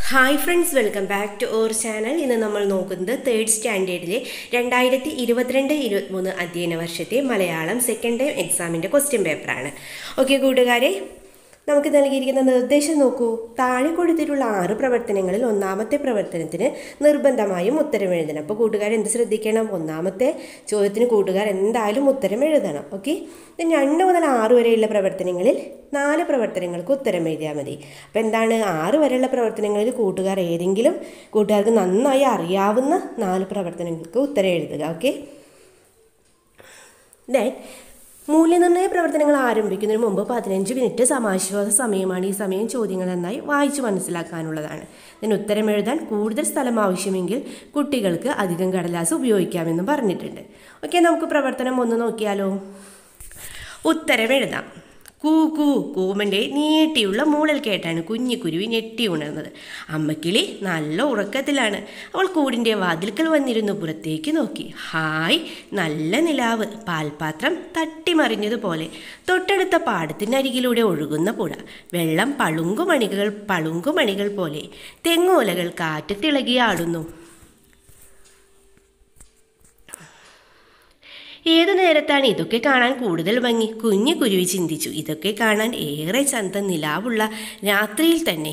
hi friends welcome back to our channel ഇന്ന് നമ്മൾ നോക്കുന്നത് തേർഡ് സ്റ്റാൻഡേർഡിലെ രണ്ടായിരത്തി ഇരുപത്തിരണ്ട് ഇരുപത്തിമൂന്ന് അധ്യയന വർഷത്തെ മലയാളം സെക്കൻഡ് ടൈം എക്സാമിൻ്റെ ക്വസ്റ്റ്യൻ പേപ്പറാണ് ഓക്കെ കൂട്ടുകാരെ നമുക്ക് നൽകിയിരിക്കുന്ന നിർദ്ദേശം നോക്കൂ താഴെ കൊടുത്തിട്ടുള്ള ആറ് പ്രവർത്തനങ്ങളിൽ ഒന്നാമത്തെ പ്രവർത്തനത്തിന് നിർബന്ധമായും ഉത്തരം എഴുതണം അപ്പോൾ കൂട്ടുകാർ എന്ത് ശ്രദ്ധിക്കണം ഒന്നാമത്തെ ചോദ്യത്തിന് കൂട്ടുകാർ എന്തായാലും ഉത്തരം എഴുതണം ഓക്കെ രണ്ട് മുതൽ ആറ് വരെയുള്ള പ്രവർത്തനങ്ങളിൽ നാല് പ്രവർത്തനങ്ങൾക്ക് ഉത്തരം എഴുതിയാൽ മതി അപ്പോൾ എന്താണ് ആറ് വരെയുള്ള പ്രവർത്തനങ്ങളിൽ കൂട്ടുകാർ ഏതെങ്കിലും കൂട്ടുകാർക്ക് നന്നായി അറിയാവുന്ന നാല് പ്രവർത്തനങ്ങൾക്ക് ഉത്തരം എഴുതുക ഓക്കെ ദെൻ മൂല്യനിർണ്ണയ പ്രവർത്തനങ്ങൾ ആരംഭിക്കുന്നതിന് മുമ്പ് പതിനഞ്ച് മിനിറ്റ് സമാശ്വാസ സമയമാണ് ഈ സമയം ചോദ്യങ്ങൾ നന്നായി വായിച്ചു മനസ്സിലാക്കാനുള്ളതാണ് ഇതിന് ഉത്തരം എഴുതാൻ കൂടുതൽ സ്ഥലം ആവശ്യമെങ്കിൽ കുട്ടികൾക്ക് അധികം കടലാസ് ഉപയോഗിക്കാമെന്ന് പറഞ്ഞിട്ടുണ്ട് ഓക്കെ നമുക്ക് പ്രവർത്തനം ഒന്ന് നോക്കിയാലോ ഉത്തരം എഴുതാം കൂ കൂ കൂമൻ്റെ നീട്ടിയുള്ള മൂളൽ കേട്ടാണ് കുഞ്ഞിക്കുരുവി ഞെട്ടി ഉണർന്നത് അമ്മക്കിളി നല്ല ഉറക്കത്തിലാണ് അവൾ കൂടിൻ്റെ വാതിൽക്കൽ വന്നിരുന്നു പുറത്തേക്ക് നോക്കി ഹായ് നല്ല നിലാവ് പാൽപാത്രം തട്ടിമറിഞ്ഞതുപോലെ തൊട്ടടുത്ത പാടത്തിനരികിലൂടെ ഒഴുകുന്ന പുഴ വെള്ളം പളുങ്കുമണികൾ പളുങ്കുമണികൾ പോലെ തെങ്ങോലകൾ കാറ്റത്തിളകിയാടുന്നു ഏതു നേരത്താണ് ഇതൊക്കെ കാണാൻ കൂടുതൽ ഭംഗി കുഞ്ഞു കുരുവി ചിന്തിച്ചു ഇതൊക്കെ കാണാൻ ഏറെ ചന്തം നിലാവുള്ള രാത്രിയിൽ തന്നെ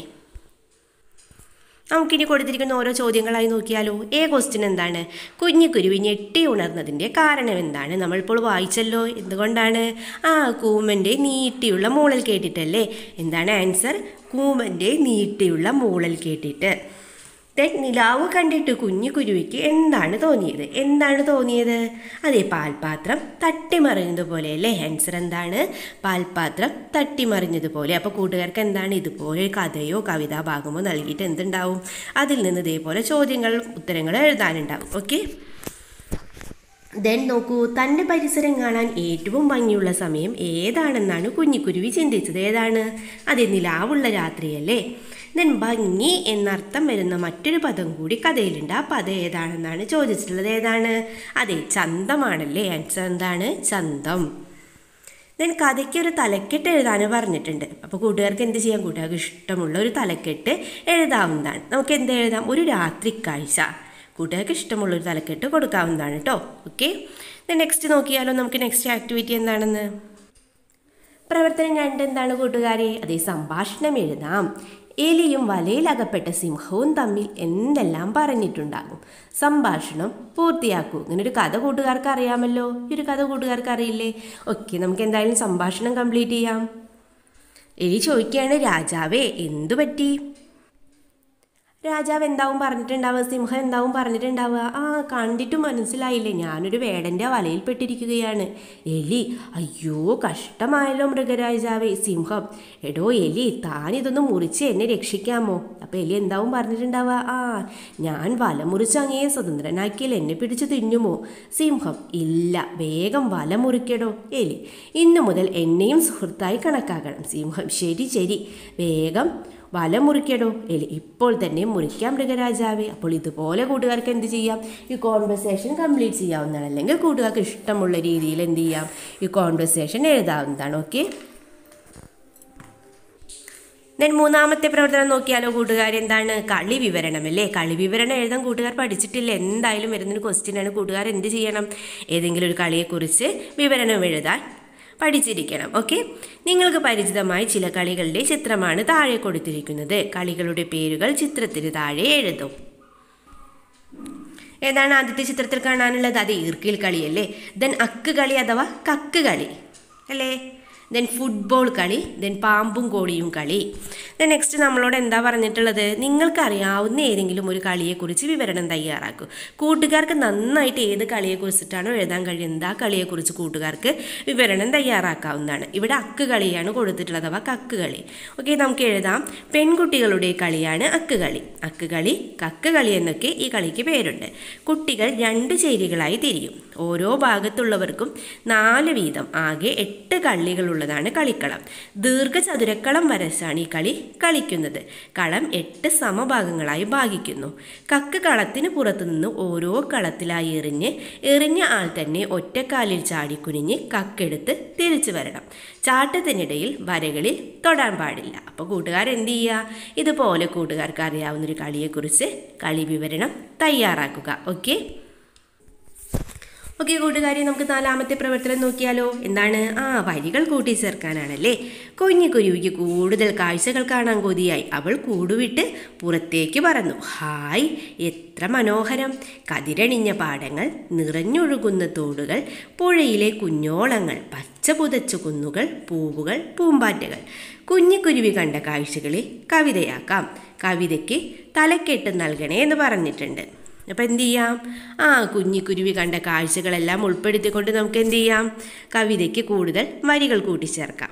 നമുക്കിനി കൊടുത്തിരിക്കുന്ന ഓരോ ചോദ്യങ്ങളായി നോക്കിയാലോ ഏ ക്വസ്റ്റ്യൻ എന്താണ് കുഞ്ഞു കുരുവി ഞെട്ടി ഉണർന്നതിൻ്റെ കാരണം എന്താണ് നമ്മളിപ്പോൾ വായിച്ചല്ലോ എന്തുകൊണ്ടാണ് ആ കൂമൻ്റെ നീട്ടിയുള്ള മൂളൽ കേട്ടിട്ടല്ലേ എന്താണ് ആൻസർ കൂമൻ്റെ നീട്ടിയുള്ള മൂളൽ കേട്ടിട്ട് ദെൻ നിലാവ് കണ്ടിട്ട് കുഞ്ഞു കുരുവിക്ക് എന്താണ് തോന്നിയത് എന്താണ് തോന്നിയത് അതെ പാൽപാത്രം തട്ടിമറിഞ്ഞതുപോലെ അല്ലേ ആൻസർ എന്താണ് പാൽപാത്രം തട്ടിമറിഞ്ഞതുപോലെ അപ്പോൾ കൂട്ടുകാർക്ക് എന്താണ് ഇതുപോലെ ഒരു കഥയോ കവിതാ ഭാഗമോ നൽകിയിട്ട് എന്തുണ്ടാവും അതിൽ നിന്ന് ഇതേപോലെ ചോദ്യങ്ങൾ ഉത്തരങ്ങൾ എഴുതാനുണ്ടാവും ഓക്കെ ദെൻ നോക്കൂ തൻ്റെ പരിസരം കാണാൻ ഏറ്റവും ഭംഗിയുള്ള സമയം ഏതാണെന്നാണ് കുഞ്ഞിക്കുരുവി ചിന്തിച്ചത് ഏതാണ് അതെ നിലാവുള്ള രാത്രിയല്ലേ ദെൻ ഭംഗി എന്നർത്ഥം വരുന്ന മറ്റൊരു പദം കൂടി കഥയിലുണ്ട് ആ പദം ഏതാണെന്നാണ് ചോദിച്ചിട്ടുള്ളത് ഏതാണ് അതെ ചന്തമാണല്ലേ ആൻസർ എന്താണ് ചന്തം ദെൻ കഥയ്ക്ക് ഒരു തലക്കെട്ട് എഴുതാൻ പറഞ്ഞിട്ടുണ്ട് അപ്പോൾ കൂട്ടുകാർക്ക് എന്ത് ചെയ്യാം കൂട്ടുകാർക്ക് ഇഷ്ടമുള്ള ഒരു തലക്കെട്ട് എഴുതാവുന്നതാണ് നമുക്ക് എന്ത് എഴുതാം ഒരു രാത്രി കാഴ്ച കൂട്ടുകാർക്ക് ഇഷ്ടമുള്ള ഒരു തലക്കെട്ട് കൊടുക്കാവുന്നതാണ് കേട്ടോ ഓക്കെ നെക്സ്റ്റ് നോക്കിയാലോ നമുക്ക് നെക്സ്റ്റ് ആക്ടിവിറ്റി എന്താണെന്ന് പ്രവർത്തനം രണ്ട് എന്താണ് കൂട്ടുകാരെ അതേ സംഭാഷണം എഴുതാം എലിയും വലയിലകപ്പെട്ട സിംഹവും തമ്മിൽ എന്തെല്ലാം പറഞ്ഞിട്ടുണ്ടാകും സംഭാഷണം പൂർത്തിയാക്കൂ ഇങ്ങനെ ഒരു കഥ കൂട്ടുകാർക്ക് അറിയാമല്ലോ ഈ ഒരു കഥ കൂട്ടുകാർക്ക് അറിയില്ലേ ഓക്കെ നമുക്ക് എന്തായാലും സംഭാഷണം കംപ്ലീറ്റ് ചെയ്യാം എലി ചോദിക്കുകയാണ് രാജാവേ എന്തു പറ്റി രാജാവ് എന്താവും പറഞ്ഞിട്ടുണ്ടാവുക സിംഹം എന്താവും പറഞ്ഞിട്ടുണ്ടാവുക ആ കണ്ടിട്ട് മനസ്സിലായില്ലേ ഞാനൊരു വേടൻ്റെ വലയിൽപ്പെട്ടിരിക്കുകയാണ് എലി അയ്യോ കഷ്ടമായല്ലോ മൃഗരാജാവേ സിംഹം എടോ എലി താൻ ഇതൊന്ന് മുറിച്ച് എന്നെ രക്ഷിക്കാമോ അപ്പോൾ എലി എന്താവും പറഞ്ഞിട്ടുണ്ടാവുക ആ ഞാൻ വല മുറിച്ച് അങ്ങേ സ്വതന്ത്രനാക്കിയാൽ എന്നെ പിടിച്ച് തിന്നുമോ സിംഹം ഇല്ല വേഗം വല മുറിക്കടോ എലി ഇന്നു മുതൽ എന്നെയും സുഹൃത്തായി കണക്കാക്കണം സിംഹം ശരി ശരി വേഗം വല മുറിക്കടോ എലി ഇപ്പോൾ തന്നെ മുറിക്കാം മൃഗരാജാവേ അപ്പോൾ ഇതുപോലെ കൂട്ടുകാർക്ക് എന്ത് ചെയ്യാം ഈ കോൺവെർസേഷൻ കംപ്ലീറ്റ് ചെയ്യാവുന്നതാണ് അല്ലെങ്കിൽ കൂട്ടുകാർക്ക് ഇഷ്ടമുള്ള രീതിയിൽ എന്ത് ചെയ്യാം ഈ കോൺവെർസേഷൻ എഴുതാവുന്നതാണ് ഓക്കെ ദെൻ മൂന്നാമത്തെ പ്രവർത്തനം നോക്കിയാലോ കൂട്ടുകാർ എന്താണ് കളി വിവരണം അല്ലേ കളി വിവരണം എഴുതാൻ കൂട്ടുകാർ പഠിച്ചിട്ടില്ല എന്തായാലും വരുന്നൊരു ക്വസ്റ്റ്യൻ ആണ് കൂട്ടുകാർ എന്ത് ചെയ്യണം ഏതെങ്കിലും ഒരു കളിയെക്കുറിച്ച് വിവരണം എഴുതാൻ പഠിച്ചിരിക്കണം ഓക്കെ നിങ്ങൾക്ക് പരിചിതമായ ചില കളികളുടെ ചിത്രമാണ് താഴെ കൊടുത്തിരിക്കുന്നത് കളികളുടെ പേരുകൾ ചിത്രത്തിന് താഴെ എഴുതും ഏതാണ് ആദ്യത്തെ ചിത്രത്തിൽ കാണാനുള്ളത് അത് ഈർക്കിൽ കളിയല്ലേ ദെൻ അക്ക് കളി അഥവാ കക്ക് കളി അല്ലേ ദെൻ ഫുട്ബോൾ കളി ദെൻ പാമ്പും കോടിയും കളി ദെൻ നെക്സ്റ്റ് നമ്മളോട് എന്താ പറഞ്ഞിട്ടുള്ളത് നിങ്ങൾക്ക് അറിയാവുന്ന ഏതെങ്കിലും ഒരു കളിയെക്കുറിച്ച് വിവരണം തയ്യാറാക്കൂ കൂട്ടുകാർക്ക് നന്നായിട്ട് ഏത് കളിയെക്കുറിച്ചിട്ടാണോ എഴുതാൻ കഴിയുന്നത് ആ കളിയെക്കുറിച്ച് കൂട്ടുകാർക്ക് വിവരണം തയ്യാറാക്കാവുന്നതാണ് ഇവിടെ അക്ക് കളിയാണ് കൊടുത്തിട്ടുള്ളത് അഥവാ കക്ക് കളി ഓക്കെ നമുക്ക് എഴുതാം പെൺകുട്ടികളുടെ കളിയാണ് അക്ക് കളി അക്ക് കളി കക്ക് കളി എന്നൊക്കെ ഈ കളിക്ക് പേരുണ്ട് കുട്ടികൾ രണ്ട് ചേരികളായി തിരിയും ഓരോ ഭാഗത്തുള്ളവർക്കും നാല് വീതം ആകെ എട്ട് കള്ളികളുള്ള വശങ്ങളുള്ളതാണ് കളിക്കളം ദീർഘചതുരക്കളം വരച്ചാണ് ഈ കളി കളിക്കുന്നത് കളം എട്ട് സമഭാഗങ്ങളായി ഭാഗിക്കുന്നു കക്ക് കളത്തിന് പുറത്തുനിന്ന് ഓരോ കളത്തിലായി എറിഞ്ഞ് എറിഞ്ഞ ആൾ തന്നെ ഒറ്റക്കാലിൽ ചാടിക്കുനിഞ്ഞ് കക്കെടുത്ത് തിരിച്ചു വരണം ചാട്ടത്തിനിടയിൽ വരകളിൽ തൊടാൻ പാടില്ല അപ്പോൾ കൂട്ടുകാർ എന്ത് ചെയ്യുക ഇതുപോലെ കൂട്ടുകാർക്ക് അറിയാവുന്നൊരു കളിയെക്കുറിച്ച് കളി വിവരണം തയ്യാറാക്കുക ഓക്കെ ഓക്കെ കൂട്ടുകാരി നമുക്ക് നാലാമത്തെ പ്രവർത്തനം നോക്കിയാലോ എന്താണ് ആ വരികൾ കൂട്ടിച്ചേർക്കാനാണല്ലേ കുഞ്ഞു കുരുവിക്ക് കൂടുതൽ കാഴ്ചകൾ കാണാൻ കൊതിയായി അവൾ കൂടുവിട്ട് പുറത്തേക്ക് പറന്നു ഹായ് എത്ര മനോഹരം കതിരണിഞ്ഞ പാടങ്ങൾ നിറഞ്ഞൊഴുകുന്ന തോടുകൾ പുഴയിലെ കുഞ്ഞോളങ്ങൾ പച്ച പുതച്ച കുന്നുകൾ പൂവുകൾ പൂമ്പാറ്റകൾ കുഞ്ഞിക്കുരുവി കണ്ട കാഴ്ചകളെ കവിതയാക്കാം കവിതയ്ക്ക് തലക്കെട്ട് നൽകണേ എന്ന് പറഞ്ഞിട്ടുണ്ട് അപ്പം എന്ത് ചെയ്യാം ആ കുഞ്ഞിക്കുരുവി കണ്ട കാഴ്ചകളെല്ലാം ഉൾപ്പെടുത്തിക്കൊണ്ട് നമുക്ക് എന്ത് ചെയ്യാം കവിതയ്ക്ക് കൂടുതൽ വരികൾ കൂട്ടിച്ചേർക്കാം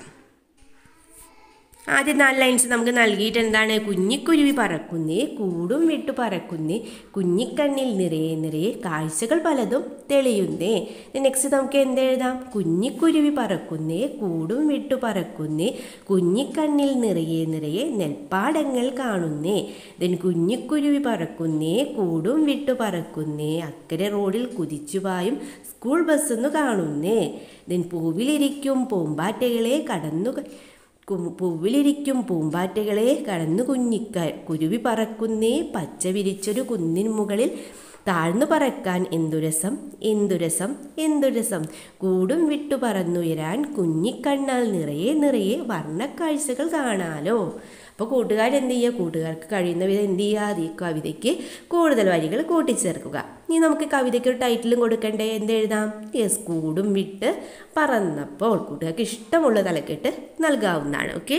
ആദ്യം നാല് ലൈൻസ് നമുക്ക് നൽകിയിട്ട് എന്താണ് കുഞ്ഞിക്കുരുവി പറക്കുന്നേ കൂടും വിട്ടു പറക്കുന്നേ കുഞ്ഞിക്കണ്ണിൽ നിറയെ നിറയെ കാഴ്ചകൾ പലതും തെളിയുന്നേ നെക്സ്റ്റ് നമുക്ക് എന്തെഴുതാം കുഞ്ഞിക്കുരുവി പറക്കുന്നേ കൂടും വിട്ടു പറക്കുന്നേ കുഞ്ഞിക്കണ്ണിൽ നിറയെ നിറയെ നെൽപ്പാടങ്ങൾ കാണുന്നേ ദെൻ കുഞ്ഞിക്കുരുവി പറക്കുന്നേ കൂടും വിട്ടു പറക്കുന്നേ അക്കരെ റോഡിൽ കുതിച്ചുപായും സ്കൂൾ ബസ്സൊന്നു കാണുന്നേ ദെൻ പൂവിലിരിക്കും പൂമ്പാറ്റകളെ കടന്നു പൂവിലിരിക്കും പൂമ്പാറ്റകളെ കടന്നു കുഞ്ഞിക്ക കുരുവി പറക്കുന്നേ പച്ച വിരിച്ചൊരു കുന്നിൻ മുകളിൽ താഴ്ന്നു പറക്കാൻ എന്തു രസം എന്തു രസം എന്തു രസം കൂടും വിട്ടു പറന്നുയരാൻ കുഞ്ഞിക്കണ്ണാൽ നിറയെ നിറയെ വർണ്ണക്കാഴ്ചകൾ കാണാലോ അപ്പോൾ കൂട്ടുകാർ എന്ത് ചെയ്യുക കൂട്ടുകാർക്ക് കഴിയുന്ന വിധം എന്ത് ചെയ്യുക ഈ കവിതയ്ക്ക് കൂടുതൽ വരികൾ കൂട്ടിച്ചേർക്കുക ഇനി നമുക്ക് കവിതയ്ക്ക് ഒരു ടൈറ്റിലും കൊടുക്കണ്ടേ എന്തെഴുതാം യെസ് കൂടും വിട്ട് പറന്നപ്പോൾ കൂട്ടുകാർക്ക് ഇഷ്ടമുള്ള തലക്കെട്ട് നൽകാവുന്നതാണ് ഓക്കെ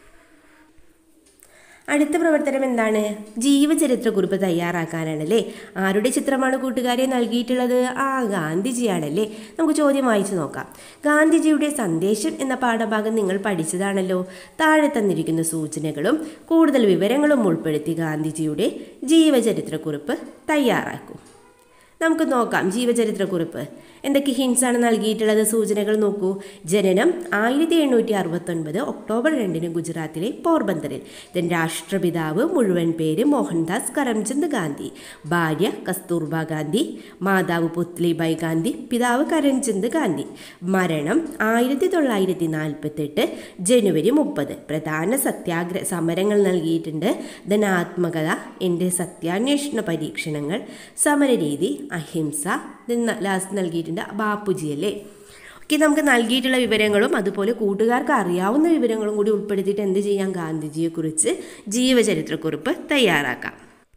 അടുത്ത പ്രവർത്തനം എന്താണ് ജീവചരിത്രക്കുറിപ്പ് തയ്യാറാക്കാനാണല്ലേ ആരുടെ ചിത്രമാണ് കൂട്ടുകാരെ നൽകിയിട്ടുള്ളത് ആ ഗാന്ധിജിയാണല്ലേ നമുക്ക് ചോദ്യം വായിച്ചു നോക്കാം ഗാന്ധിജിയുടെ സന്ദേശം എന്ന പാഠഭാഗം നിങ്ങൾ പഠിച്ചതാണല്ലോ താഴെ തന്നിരിക്കുന്ന സൂചനകളും കൂടുതൽ വിവരങ്ങളും ഉൾപ്പെടുത്തി ഗാന്ധിജിയുടെ ജീവചരിത്രക്കുറിപ്പ് തയ്യാറാക്കും നമുക്ക് നോക്കാം ജീവചരിത്രക്കുറിപ്പ് എന്തൊക്കെ ഹിൻസ് ആണ് നൽകിയിട്ടുള്ളത് സൂചനകൾ നോക്കൂ ജനനം ആയിരത്തി എണ്ണൂറ്റി അറുപത്തൊൻപത് ഒക്ടോബർ രണ്ടിന് ഗുജറാത്തിലെ പോർബന്തറിൽ ദെൻ രാഷ്ട്രപിതാവ് മുഴുവൻ പേര് മോഹൻദാസ് കരംചന്ദ് ഗാന്ധി ഭാര്യ കസ്തൂർബ ഗാന്ധി മാതാവ് പുത്ലിബായ് ഗാന്ധി പിതാവ് കരംചന്ദ് ഗാന്ധി മരണം ആയിരത്തി തൊള്ളായിരത്തി നാൽപ്പത്തെട്ട് ജനുവരി മുപ്പത് പ്രധാന സത്യാഗ്രഹ സമരങ്ങൾ നൽകിയിട്ടുണ്ട് ദെൻ ആത്മകഥ എൻ്റെ സത്യാന്വേഷണ പരീക്ഷണങ്ങൾ സമരരീതി അഹിംസ ലാസ്റ്റ് നൽകിയിട്ടുണ്ട് ബാപ്പുജി അല്ലേ ഓക്കെ നമുക്ക് നൽകിയിട്ടുള്ള വിവരങ്ങളും അതുപോലെ കൂട്ടുകാർക്ക് അറിയാവുന്ന വിവരങ്ങളും കൂടി ഉൾപ്പെടുത്തിയിട്ട് എന്ത് ചെയ്യാം ഗാന്ധിജിയെക്കുറിച്ച് ജീവചരിത്രക്കുറിപ്പ് തയ്യാറാക്കാം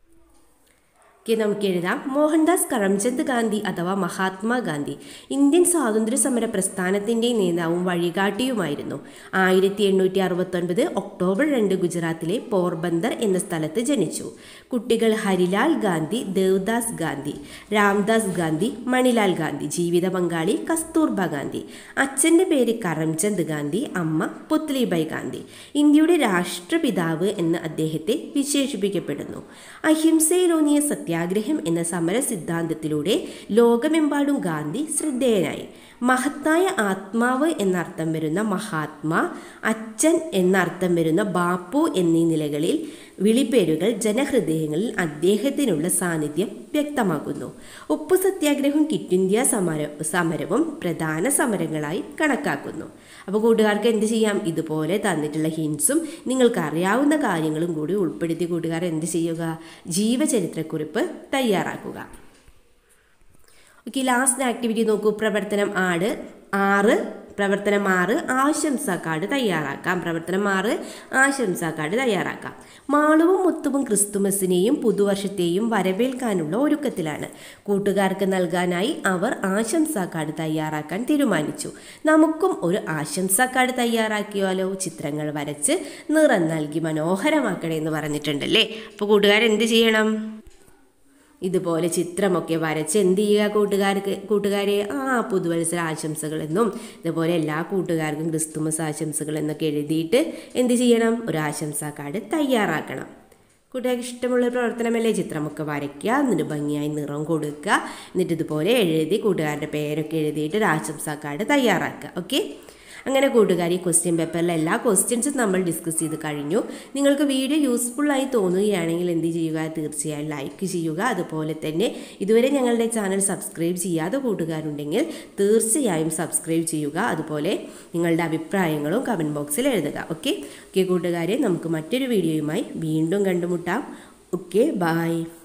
ഓക്കെ നമുക്ക് എഴുതാം മോഹൻദാസ് കരംചന്ദ് ഗാന്ധി അഥവാ മഹാത്മാഗാന്ധി ഇന്ത്യൻ സ്വാതന്ത്ര്യ സമര പ്രസ്ഥാനത്തിൻ്റെ നേതാവും വഴികാട്ടിയുമായിരുന്നു ആയിരത്തി എണ്ണൂറ്റി അറുപത്തൊൻപത് ഒക്ടോബർ രണ്ട് ഗുജറാത്തിലെ പോർബന്ദർ എന്ന സ്ഥലത്ത് ജനിച്ചു കുട്ടികൾ ഹരിലാൽ ഗാന്ധി ദേവദാസ് ഗാന്ധി രാംദാസ് ഗാന്ധി മണിലാൽ ഗാന്ധി ജീവിത പങ്കാളി കസ്തൂർബ ഗാന്ധി അച്ഛൻ്റെ പേര് കരംചന്ദ് ഗാന്ധി അമ്മ പുത്ലിബായ് ഗാന്ധി ഇന്ത്യയുടെ രാഷ്ട്രപിതാവ് എന്ന് അദ്ദേഹത്തെ വിശേഷിപ്പിക്കപ്പെടുന്നു അഹിംസയിലൂന്നിയ സത്യാഗ്രഹം എന്ന സമര സിദ്ധാന്തത്തിലൂടെ ലോകമെമ്പാടും ഗാന്ധി ശ്രദ്ധേയനായി മഹത്തായ ആത്മാവ് എന്നർത്ഥം വരുന്ന മഹാത്മാ അച്ഛൻ എന്നർത്ഥം വരുന്ന ബാപ്പു എന്നീ നിലകളിൽ വിളിപ്പേരുകൾ ജനഹൃദയങ്ങളിൽ അദ്ദേഹത്തിനുള്ള സാന്നിധ്യം വ്യക്തമാക്കുന്നു ഉപ്പു സത്യാഗ്രഹവും കിറ്റ് ഇന്ത്യ സമര സമരവും പ്രധാന സമരങ്ങളായി കണക്കാക്കുന്നു അപ്പോൾ കൂട്ടുകാർക്ക് എന്ത് ചെയ്യാം ഇതുപോലെ തന്നിട്ടുള്ള ഹിൻസും നിങ്ങൾക്ക് അറിയാവുന്ന കാര്യങ്ങളും കൂടി ഉൾപ്പെടുത്തി കൂട്ടുകാർ എന്ത് ചെയ്യുക ജീവചരിത്രക്കുറിപ്പ് തയ്യാറാക്കുക ഓക്കെ ലാസ്റ്റ് ആക്ടിവിറ്റി നോക്കൂ പ്രവർത്തനം ആട് ആറ് പ്രവർത്തനം ആറ് ആശംസാ കാർഡ് തയ്യാറാക്കാം പ്രവർത്തനം ആറ് ആശംസാ കാർഡ് തയ്യാറാക്കാം മാളുവും മുത്തുവും ക്രിസ്തുമസിനെയും പുതുവർഷത്തെയും വരവേൽക്കാനുള്ള ഒരുക്കത്തിലാണ് കൂട്ടുകാർക്ക് നൽകാനായി അവർ ആശംസാ കാർഡ് തയ്യാറാക്കാൻ തീരുമാനിച്ചു നമുക്കും ഒരു ആശംസാ കാർഡ് തയ്യാറാക്കിയാലോ ചിത്രങ്ങൾ വരച്ച് നിറം നൽകി മനോഹരമാക്കണേ എന്ന് പറഞ്ഞിട്ടുണ്ടല്ലേ അപ്പോൾ കൂട്ടുകാരെന്ത് ചെയ്യണം ഇതുപോലെ ചിത്രമൊക്കെ വരച്ച് എന്ത് ചെയ്യുക കൂട്ടുകാർക്ക് കൂട്ടുകാരെ ആ പുതുവത്സര ആശംസകളെന്നും ഇതുപോലെ എല്ലാ കൂട്ടുകാർക്കും ക്രിസ്തുമസ് ആശംസകൾ എന്നൊക്കെ എഴുതിയിട്ട് എന്ത് ചെയ്യണം ഒരു ആശംസാ കാർഡ് തയ്യാറാക്കണം കൂട്ടുകാർക്ക് ഇഷ്ടമുള്ള പ്രവർത്തനമല്ലേ ചിത്രമൊക്കെ വരയ്ക്കുക എന്നിട്ട് ഭംഗിയായി നിറം കൊടുക്കുക എന്നിട്ട് ഇതുപോലെ എഴുതി കൂട്ടുകാരുടെ പേരൊക്കെ എഴുതിയിട്ട് ഒരു ആശംസാ കാർഡ് തയ്യാറാക്കുക ഓക്കെ അങ്ങനെ കൂട്ടുകാർ ഈ ക്വസ്റ്റ്യൻ പേപ്പറിലെ എല്ലാ ക്വസ്റ്റ്യൻസും നമ്മൾ ഡിസ്കസ് ചെയ്ത് കഴിഞ്ഞു നിങ്ങൾക്ക് വീഡിയോ യൂസ്ഫുള്ളായി തോന്നുകയാണെങ്കിൽ എന്ത് ചെയ്യുക തീർച്ചയായും ലൈക്ക് ചെയ്യുക അതുപോലെ തന്നെ ഇതുവരെ ഞങ്ങളുടെ ചാനൽ സബ്സ്ക്രൈബ് ചെയ്യാതെ കൂട്ടുകാരുണ്ടെങ്കിൽ തീർച്ചയായും സബ്സ്ക്രൈബ് ചെയ്യുക അതുപോലെ നിങ്ങളുടെ അഭിപ്രായങ്ങളും കമൻറ്റ് ബോക്സിൽ എഴുതുക ഓക്കെ ഓക്കെ കൂട്ടുകാരെ നമുക്ക് മറ്റൊരു വീഡിയോയുമായി വീണ്ടും കണ്ടുമുട്ടാം ഓക്കെ ബായ്